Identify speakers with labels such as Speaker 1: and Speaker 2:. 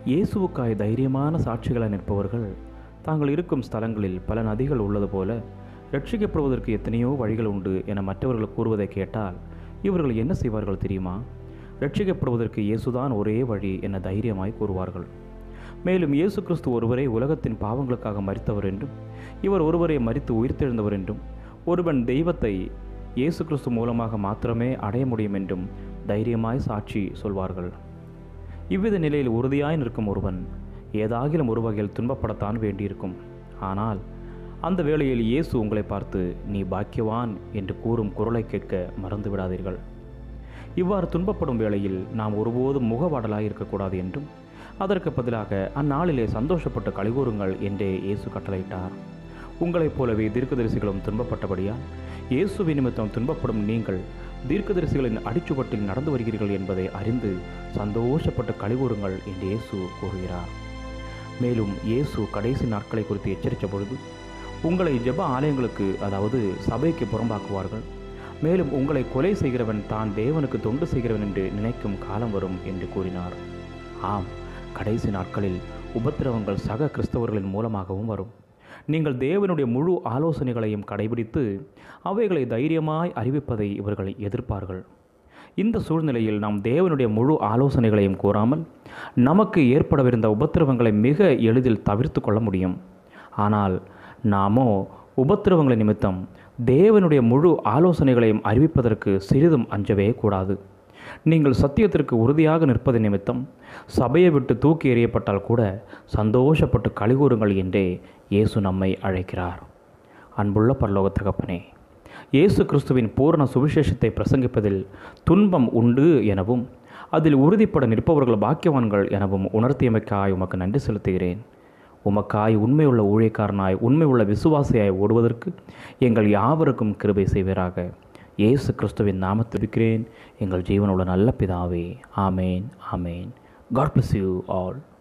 Speaker 1: இயேசுவுக்காய் தைரியமான சாட்சிகளை நிற்பவர்கள் தாங்கள் இருக்கும் ஸ்தலங்களில் பல நதிகள் உள்ளது போல ரட்சிக்கப்படுவதற்கு எத்தனையோ வழிகள் உண்டு என மற்றவர்கள் கூறுவதை கேட்டால் இவர்கள் என்ன செய்வார்கள் தெரியுமா ரட்சிக்கப்படுவதற்கு இயேசுதான் ஒரே வழி என தைரியமாய் கூறுவார்கள் மேலும் இயேசு கிறிஸ்து ஒருவரே உலகத்தின் பாவங்களுக்காக மரித்தவர் என்றும் இவர் ஒருவரே மரித்து உயிர்த்தெழுந்தவர் என்றும் ஒருவன் தெய்வத்தை இயேசு கிறிஸ்து மூலமாக மாத்திரமே அடைய முடியும் என்றும் தைரியமாய் சாட்சி சொல்வார்கள் இவ்வித நிலையில் உறுதியாய் நிற்கும் ஒருவன் ஏதாகிலும் ஒரு வகையில் துன்பப்படத்தான் வேண்டியிருக்கும் ஆனால் அந்த வேளையில் இயேசு உங்களை பார்த்து நீ பாக்கியவான் என்று கூறும் குரலை கேட்க மறந்து விடாதீர்கள் இவ்வாறு துன்பப்படும் வேளையில் நாம் ஒருபோதும் முகவாடலாய் இருக்கக்கூடாது என்றும் அதற்கு பதிலாக அந்நாளிலே சந்தோஷப்பட்டு கழிகூறுங்கள் என்றே இயேசு கட்டளையிட்டார் உங்களைப் போலவே தீர்க்கதரிசிகளும் துன்பப்பட்டபடியால் இயேசுவி நிமித்தம் துன்பப்படும் நீங்கள் தீர்க்கதரிசிகளின் அடிச்சுவட்டில் நடந்து வருகிறீர்கள் என்பதை அறிந்து சந்தோஷப்பட்டு கழிகூறுங்கள் என்று இயேசு கூறுகிறார் மேலும் இயேசு கடைசி நாட்களை குறித்து எச்சரித்த பொழுது உங்களை ஜெப ஆலயங்களுக்கு அதாவது சபைக்கு புறம்பாக்குவார்கள் மேலும் உங்களை கொலை செய்கிறவன் தான் தேவனுக்கு தொண்டு செய்கிறவன் என்று நினைக்கும் காலம் வரும் என்று கூறினார் ஆம் கடைசி நாட்களில் உபத்திரவங்கள் சக கிறிஸ்தவர்களின் மூலமாகவும் வரும் நீங்கள் தேவனுடைய முழு ஆலோசனைகளையும் கடைபிடித்து அவைகளை தைரியமாய் அறிவிப்பதை இவர்கள் எதிர்ப்பார்கள் இந்த சூழ்நிலையில் நாம் தேவனுடைய முழு ஆலோசனைகளையும் கூறாமல் நமக்கு ஏற்படவிருந்த உபத்திரவங்களை மிக எளிதில் தவிர்த்து கொள்ள முடியும் ஆனால் நாமோ உபத்திரவங்களை நிமித்தம் தேவனுடைய முழு ஆலோசனைகளையும் அறிவிப்பதற்கு சிறிதும் அஞ்சவே கூடாது நீங்கள் சத்தியத்திற்கு உறுதியாக நிற்பது நிமித்தம் சபையை விட்டு தூக்கி எறியப்பட்டால் கூட சந்தோஷப்பட்டு கழிகூறுங்கள் என்றே இயேசு நம்மை அழைக்கிறார் அன்புள்ள பரலோக தகப்பனே இயேசு கிறிஸ்துவின் பூரண சுவிசேஷத்தை பிரசங்கிப்பதில் துன்பம் உண்டு எனவும் அதில் உறுதிப்பட நிற்பவர்கள் பாக்கியவான்கள் எனவும் உணர்த்தியமைக்காய் உமக்கு நன்றி செலுத்துகிறேன் உமக்காய் உண்மையுள்ள ஊழியக்காரனாய் உண்மையுள்ள விசுவாசியாய் ஓடுவதற்கு எங்கள் யாவருக்கும் கிருபை செய்வீராக இயேசு கிறிஸ்துவின் நாமத்தில் இருக்கிறேன் எங்கள் ஜீவனுள்ள நல்ல பிதாவே ஆமேன் ஆமேன் காட் bless யூ ஆல்